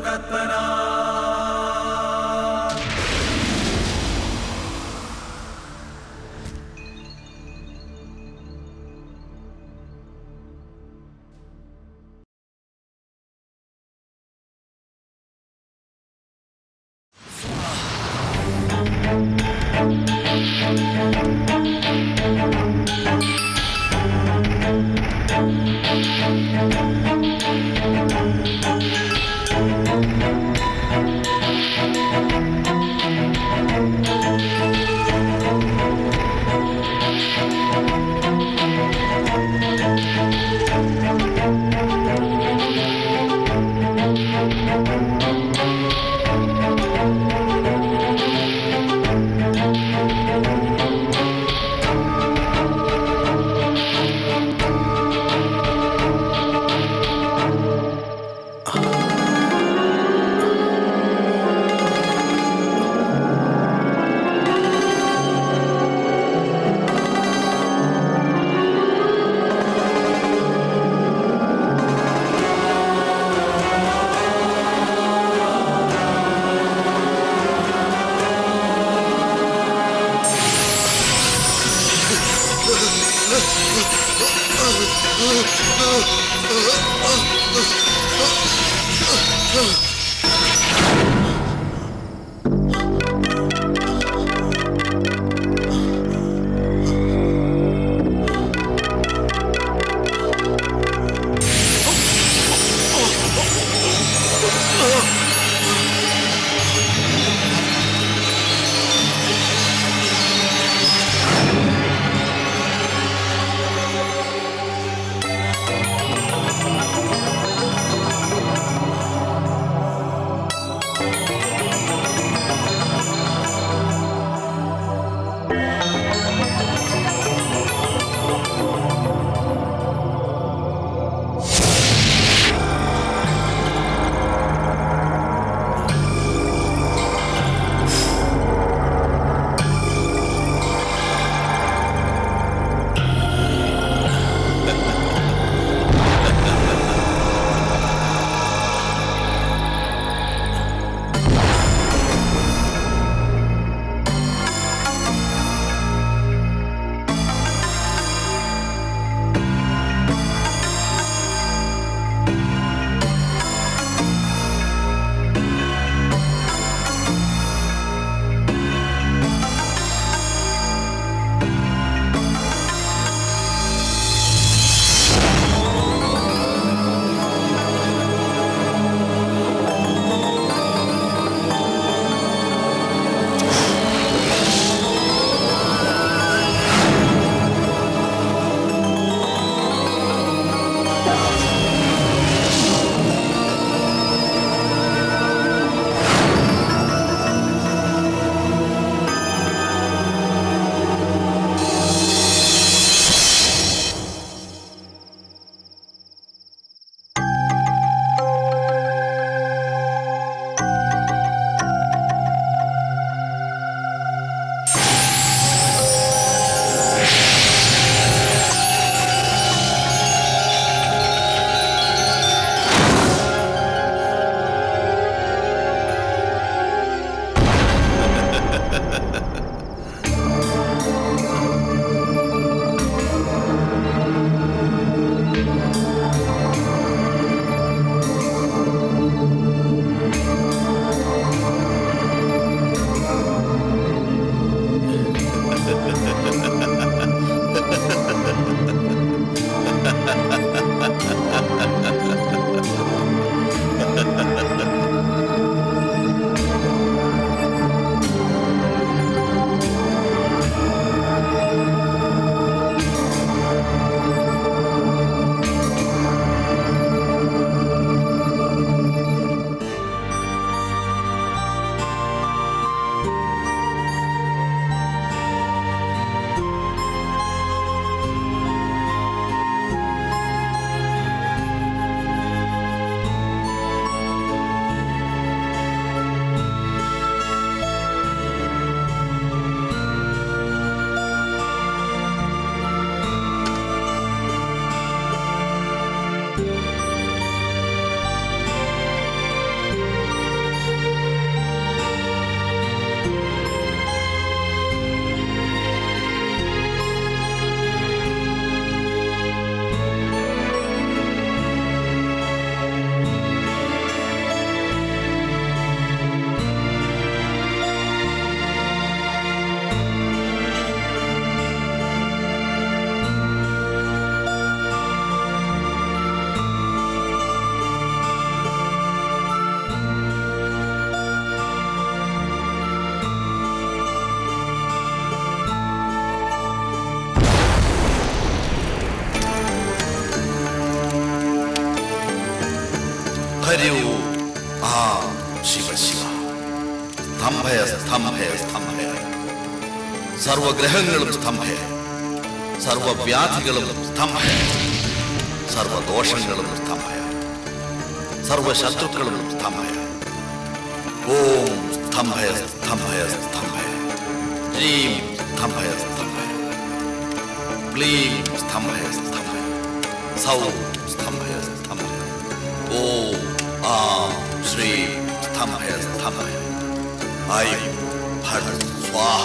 ആ ഹരി ഓം ആ ശിവ ശിവ സ്തംഭയ സ്തംഭയ സ്തംഭയ സർവഗ്രഹങ്ങളും സ്തംഭയ സർവവ്യാധികളും സ്തംഭയ സർവദോഷങ്ങളും സ്തംഭയ സർവശത്രുക്കളും സ്തംഭയ ഓം സ്തംഭയ സ്തംഭയ സ്തംഭയ ഹ്രീം സ്തംഭയ സ്തംഭയ ക്ലീം സ്തംഭയ സ്തംഭയ സൗ സ്തംഭയ സ്തംഭയ ഓം ആം ശ്രീം സ്തംഭയ സ്തംഭയ ഐം ഭട് സ്വാഹ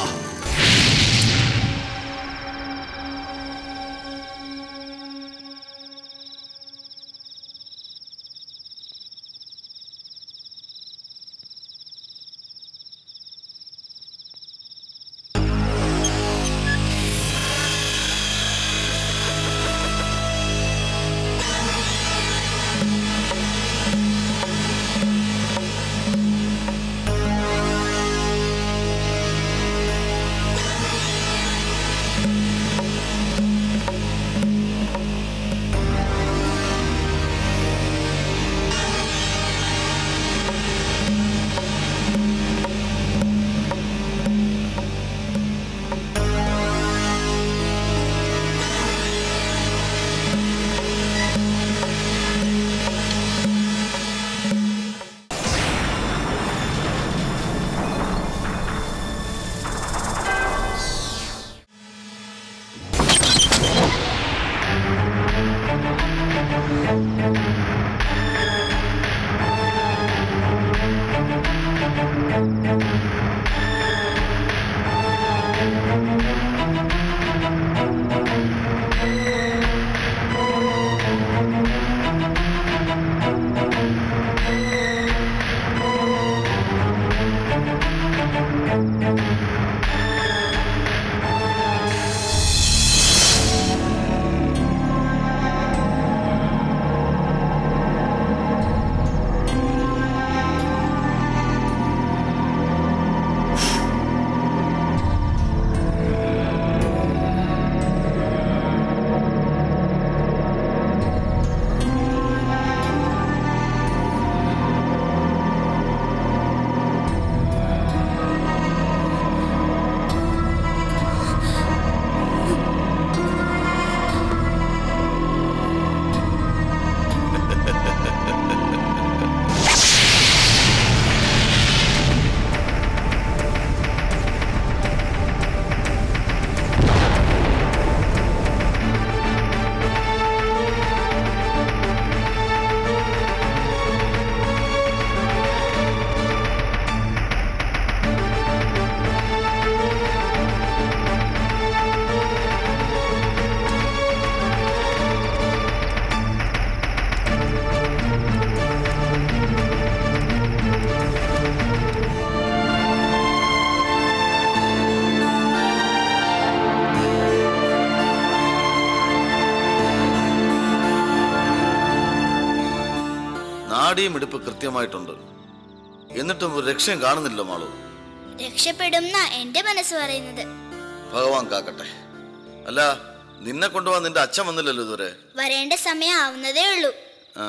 നാടിയും കൃത്യമായിട്ടുണ്ട് എന്നിട്ടും ഒരു രക്ഷയും കാണുന്നില്ല മാളു രക്ഷപ്പെടുന്ന എന്റെ മനസ്സ് പറയുന്നത് ഭഗവാൻ കാക്കട്ടെ അല്ല നിന്നെ കൊണ്ടുപോകാൻ നിന്റെ അച്ഛൻ വന്നില്ലല്ലോ ഇതുവരെ വരേണ്ട സമയം ആവുന്നതേ ഉള്ളൂ ആ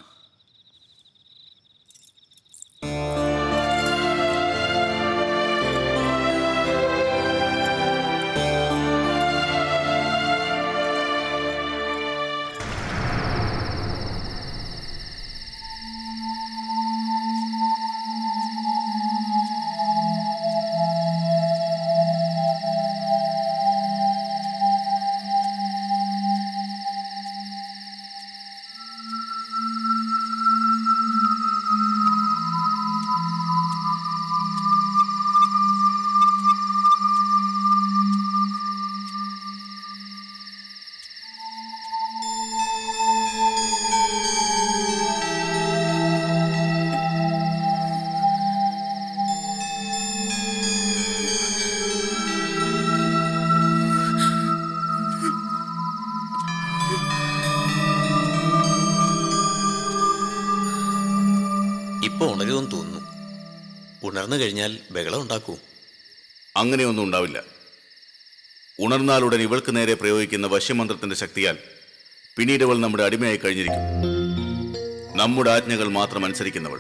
ഇപ്പൊ ഉണരുമെന്ന് തോന്നുന്നു ഉണർന്നു കഴിഞ്ഞാൽ ബഹളം ഉണ്ടാക്കൂ അങ്ങനെയൊന്നും ഉണ്ടാവില്ല ഉണർന്നാലുടൻ ഇവൾക്ക് നേരെ പ്രയോഗിക്കുന്ന വശ്യമന്ത്രത്തിന്റെ ശക്തിയാൽ പിന്നീട് അവൾ നമ്മുടെ അടിമയായി കഴിഞ്ഞിരിക്കും നമ്മുടെ ആജ്ഞകൾ മാത്രം അനുസരിക്കുന്നവൾ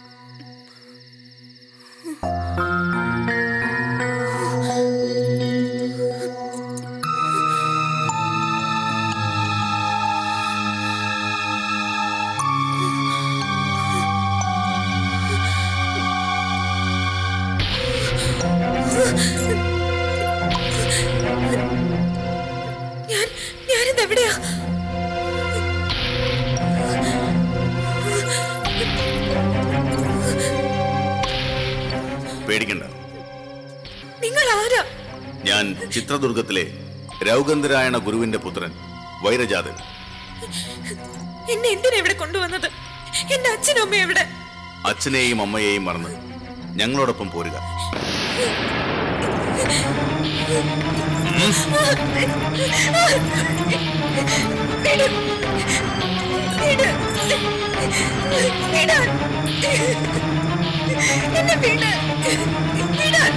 ഞാൻ ഞാനിത് എവിടെയാ പേടിക്കണ്ട നിങ്ങൾ ആരാ ഞാൻ ചിത്രദുർഗത്തിലെ രൗഗന്ധരായണ ഗുരുവിന്റെ പുത്രൻ വൈരജാതൻ എന്നെ എന്തിനാ ഇവിടെ കൊണ്ടുവന്നത് എന്റെ അച്ഛനും അമ്മയും എവിടെ അച്ഛനെയും അമ്മയെയും മറന്ന് ഞങ്ങളോടൊപ്പം പോരുക വിട്. വിട്. വിടാൻ. എന്നെ വിട്. വിടാൻ.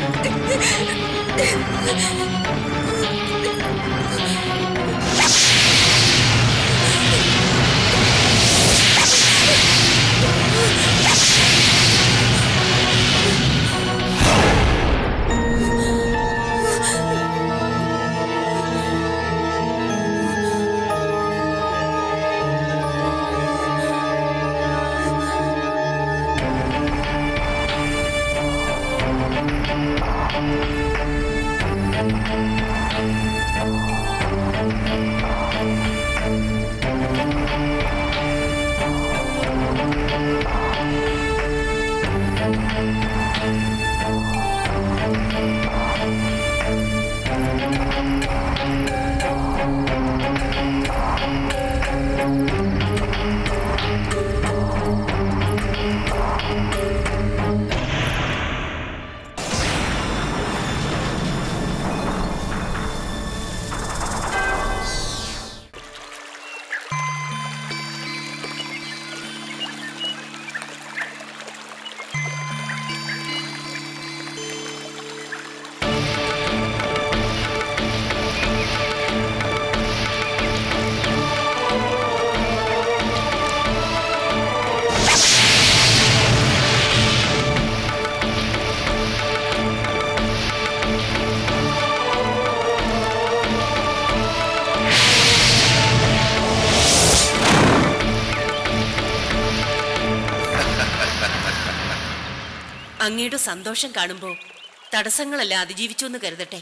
അങ്ങയുടെ സന്തോഷം കാണുമ്പോൾ തടസ്സങ്ങളല്ല അതിജീവിച്ചു എന്ന് കരുതട്ടെ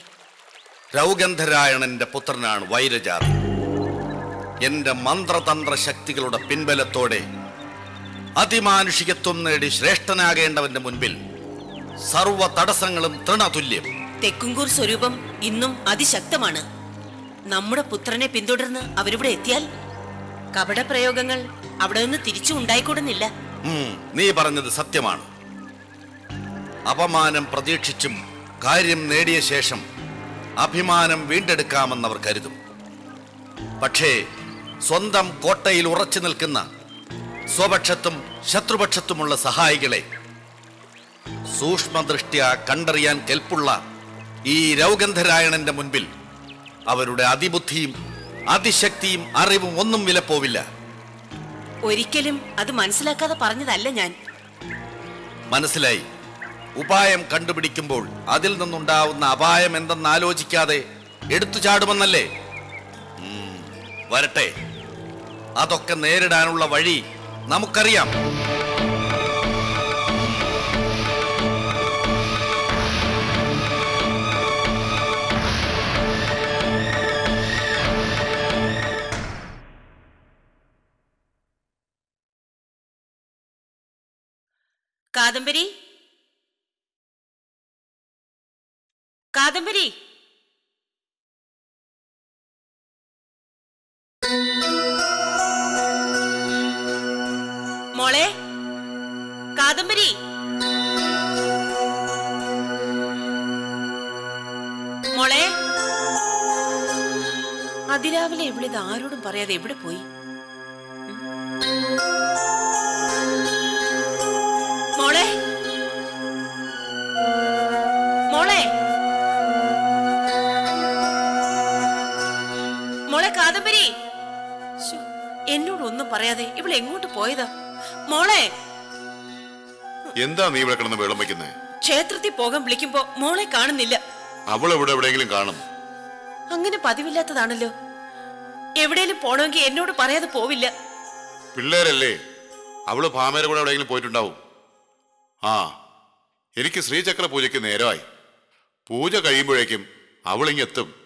രൗഗന്ധരായണന്റെ പുത്രനാണ് വൈരജാതൻ എന്റെ മന്ത്രതന്ത്ര ശക്തികളുടെ പിൻബലത്തോടെ അതിമാനുഷികത്വം നേടി ശ്രേഷ്ഠനാകേണ്ടവന്റെ മുൻപിൽ സർവ തടസ്സങ്ങളും തൃണതുല്യം തെക്കുംകൂർ സ്വരൂപം ഇന്നും അതിശക്തമാണ് നമ്മുടെ പുത്രനെ പിന്തുടർന്ന് അവരിവിടെ എത്തിയാൽ കപടപ്രയോഗങ്ങൾ അവിടെ നിന്ന് തിരിച്ചു ഉണ്ടായിക്കൂടുന്നില്ല ഉം, നീ പറഞ്ഞത് സത്യമാണ് അപമാനം പ്രതീക്ഷിച്ചും കാര്യം നേടിയ ശേഷം അഭിമാനം വീണ്ടെടുക്കാമെന്നവർ കരുതും പക്ഷേ സ്വന്തം കോട്ടയിൽ ഉറച്ചു നിൽക്കുന്ന സ്വപക്ഷത്തും ശത്രുപക്ഷത്തുമുള്ള സഹായികളെ സൂക്ഷ്മദൃഷ്ട്യ കണ്ടറിയാൻ കെൽപ്പുള്ള ഈ രൗഗന്ധരായണന്റെ മുൻപിൽ അവരുടെ അതിബുദ്ധിയും അതിശക്തിയും അറിവും ഒന്നും വിലപ്പോവില്ല ഒരിക്കലും അത് മനസ്സിലാക്കാതെ പറഞ്ഞതല്ല ഞാൻ മനസ്സിലായി ഉപായം കണ്ടുപിടിക്കുമ്പോൾ അതിൽ നിന്നുണ്ടാവുന്ന അപായം എന്തെന്ന് ആലോചിക്കാതെ എടുത്തു ചാടുമെന്നല്ലേ ഉം, വരട്ടെ അതൊക്കെ നേരിടാനുള്ള വഴി നമുക്കറിയാം കാദംബരി കാദംബരി മോളെ കാദംബരി മോളെ അതിരാവിലെ ഇവിടെ ഇത് ആരോടും പറയാതെ എവിടെ പോയി മോളെ മോളെ മോളെ കാദംബരി ശ്ശോ, എന്നോട് ഒന്നും പറയാതെ ഇവിടെ എങ്ങോട്ട് പോയതാ മോളെ എന്താ നീ ഇവിടെ കിടന്ന് വെള്ളം വയ്ക്കുന്നേ ക്ഷേത്രത്തിൽ പോകാൻ വിളിക്കുമ്പോ മോളെ കാണുന്നില്ല അവൾ ഇവിടെ എവിടെയെങ്കിലും കാണും അങ്ങനെ പതിവില്ലാത്തതാണല്ലോ എവിടെയെങ്കിലും പോണമെങ്കിൽ എന്നോട് പറയാതെ പോവില്ല പിള്ളേരല്ലേ അവള് ഭാമയുടെ കൂടെ എവിടെയെങ്കിലും പോയിട്ടുണ്ടാവും ആ എനിക്ക് ശ്രീചക്ര പൂജയ്ക്ക് നേരമായി പൂജ കഴിയുമ്പോഴേക്കും അവളിങ്ങെത്തും